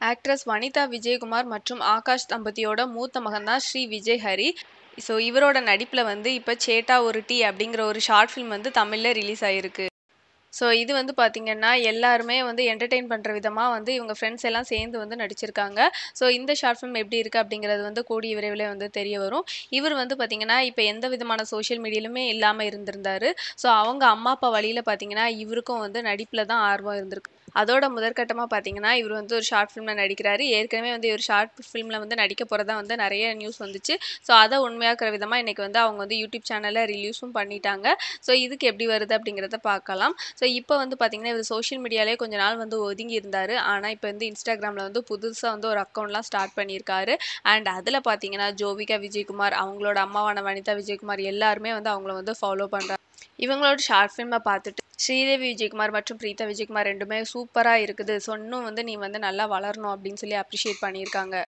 actress Vanitha Vijayakumar மற்றும் ஆகாஷ் தம்பதியோட மூத்த மகன் தான் ஸ்ரீ விஜய் ஹரி ஸோ இவரோட நடிப்பில் வந்து இப்போ சேட்டா ஒரு டீ அப்படிங்கிற ஒரு ஷார்ட் ஃபிலிம் வந்து தமிழில் ரிலீஸ் ஆகிருக்கு ஸோ இது வந்து பார்த்திங்கன்னா எல்லாருமே வந்து என்டர்டெயின் பண்ணுற விதமாக வந்து இவங்க ஃப்ரெண்ட்ஸ் எல்லாம் சேர்ந்து வந்து நடிச்சிருக்காங்க ஸோ இந்த ஷார்ட் ஃபிலிம் எப்படி இருக்குது அப்படிங்கிறது வந்து கூடிய விரைவில் வந்து தெரிய வரும் இவர் வந்து பார்த்திங்கன்னா இப்போ எந்த விதமான சோஷியல் மீடியாலுமே இல்லாமல் இருந்திருந்தாரு ஸோ அவங்க அம்மா அப்பா வழியில் பார்த்திங்கன்னா இவருக்கும் வந்து நடிப்பில் தான் ஆர்வம் இருந்திருக்கு அதோட முதற்கட்டமாக பார்த்தீங்கன்னா இவர் வந்து ஒரு ஷார்ட் ஃபிலிமில் நடிக்கிறாரு ஏற்கனவே வந்து இவர் ஷார்ட் ஃபிலிமில் வந்து நடிக்க போகிறதா வந்து நிறைய நியூஸ் வந்துச்சு ஸோ அதை உண்மையாக்குற விதமாக இன்றைக்கி வந்து அவங்க வந்து யூடியூப் சேனலில் ரிலீஸும் பண்ணிட்டாங்க ஸோ இதுக்கு எப்படி வருது அப்படிங்கிறத பார்க்கலாம் ஸோ இப்போ வந்து பார்த்திங்கன்னா இவர் சோஷியல் மீடியாலே கொஞ்ச நாள் வந்து ஒதுங்கி இருந்தார் ஆனால் இப்போ வந்து இன்ஸ்டாகிராமில் வந்து புதுசாக வந்து ஒரு அக்கௌண்ட்லாம் ஸ்டார்ட் பண்ணியிருக்காரு அண்ட் அதில் பார்த்தீங்கன்னா ஜோவிகா விஜயகுமார் அவங்களோட அம்மாவான வனிதா விஜயகுமார் எல்லாருமே வந்து அவங்கள வந்து ஃபாலோ பண்ணுறாங்க இவங்களோட ஷார்ட் ஃபிலிமை பார்த்துட்டு ஸ்ரீதேவி விஜயகுமார் மற்றும் பிரீதா விஜயகுமார் ரெண்டுமே சூப்பராக இருக்குது ஸோ இன்னும் வந்து நீ வந்து நல்லா வளரணும் அப்படின்னு சொல்லி அப்ரிஷியேட் பண்ணியிருக்காங்க